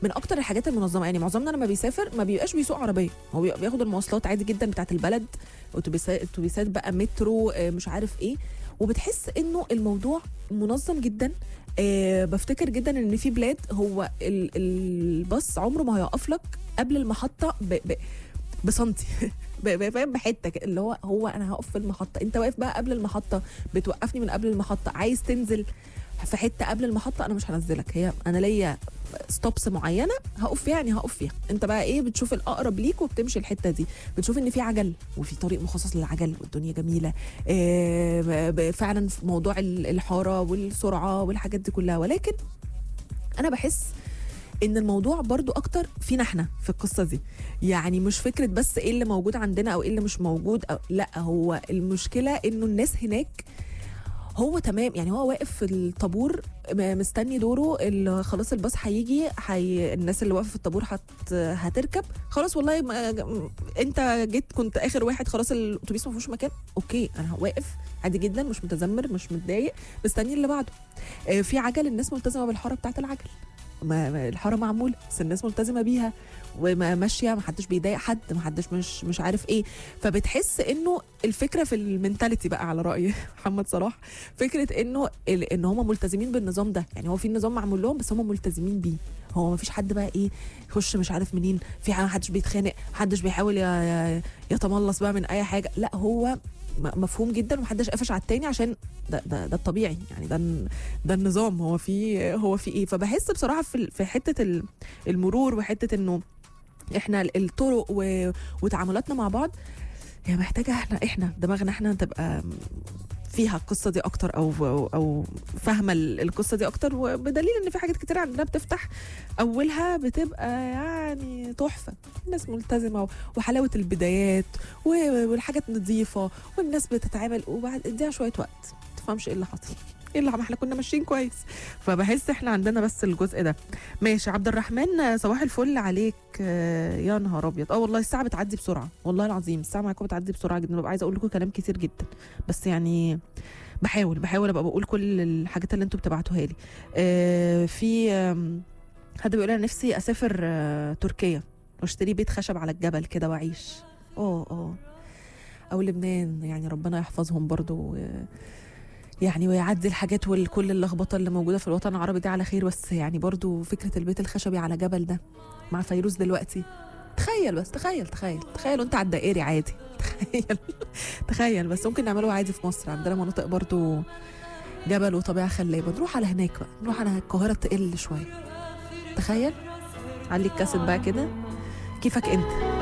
من اكتر الحاجات المنظمه يعني معظمنا لما بيسافر ما بيبقاش بيسوق عربيه هو بيبقى بياخد المواصلات عادي جدا بتاعت البلد اتوبيسات اتوبيسات بقى مترو آه، مش عارف ايه وبتحس انه الموضوع منظم جدا أه بفتكر جدا ان في بلاد هو ال- الباص عمره ما هيقف لك قبل المحطه ب ب بسنتي ب- ب- فاهم بحته كده، اللي هو هو انا هقف في المحطه انت واقف بقى قبل المحطه بتوقفني من قبل المحطه عايز تنزل في حته قبل المحطه انا مش هنزلك هي انا ليا ستوبس معينه هقف فيها يعني هقف فيها انت بقى ايه بتشوف الاقرب ليك وبتمشي الحته دي بتشوف ان في عجل وفي طريق مخصص للعجل والدنيا جميله آه، ب- ب- فعلا في موضوع ال- الحاره والسرعه والحاجات دي كلها ولكن انا بحس ان الموضوع برضو اكتر فينا احنا في القصه دي يعني مش فكره بس ايه اللي موجود عندنا او ايه اللي مش موجود أو لا هو المشكله انه الناس هناك هو تمام يعني هو واقف في الطابور م- مستني دوره ال- خلاص الباص هيجي حي... الناس اللي واقفه في الطابور هت... هتركب خلاص والله ما... م- انت جيت كنت اخر واحد خلاص الاتوبيس ما فيهوش مكان اوكي انا واقف عادي جدا مش متذمر مش متضايق مستني اللي بعده آه، في عجل الناس ملتزمه بالحاره بتاعت العجل ما ما- الحاره معموله بس الناس ملتزمه بيها وماشيه ما حدش بيضايق حد ما حدش مش مش عارف ايه فبتحس انه الفكره في المينتاليتي بقى على راي محمد صلاح فكره انه ال- ان هم ملتزمين بالنظام ده يعني هو في نظام معمول لهم بس هم ملتزمين بيه هو ما فيش حد بقى ايه يخش مش عارف منين في ما حدش بيتخانق محدش بيحاول ي- ي- يتملص بقى من اي حاجه لا هو م- مفهوم جدا ومحدش قفش على التاني عشان ده ده, ده الطبيعي يعني ده الن- ده النظام هو في هو في ايه فبحس بصراحه في ال- في حته ال- المرور وحته انه احنا ال- الطرق و- وتعاملاتنا مع بعض هي محتاجه احنا احنا دماغنا احنا تبقى فيها القصه دي اكتر او او, أو فاهمه ال- القصه دي اكتر وبدليل ان في حاجات كتير عندنا بتفتح اولها بتبقى يعني تحفه الناس ملتزمه وحلاوه البدايات و- والحاجات نظيفه والناس بتتعامل وبعد اديها شويه وقت ما تفهمش ايه اللي حصل ايه اللي ما احنا كنا ماشيين كويس فبحس احنا عندنا بس الجزء ده ماشي عبد الرحمن آه، صباح الفل عليك آه، يا نهار ابيض اه والله الساعه بتعدي بسرعه والله العظيم الساعه معاكم بتعدي بسرعه جدا ببقى عايزه اقول لكم كلام كتير جدا بس يعني بحاول بحاول ابقى بقول كل الحاجات اللي انتوا بتبعتوها لي آه، في آم، حد بيقول انا نفسي اسافر آه، تركيا واشتري بيت خشب على الجبل كده واعيش اه اه او لبنان يعني ربنا يحفظهم برضو و- يعني ويعدي الحاجات وكل اللخبطه اللي موجوده في الوطن العربي دي على خير بس يعني برضو فكره البيت الخشبي على جبل ده مع فيروز دلوقتي تخيل بس تخيل تخيل تخيل وانت على الدائري عادي تخيل تخيل بس ممكن نعمله عادي في مصر عندنا مناطق برضو جبل وطبيعه خلابه نروح على هناك بقى نروح على القاهره تقل شويه تخيل علي الكاسيت بقى كده كيفك انت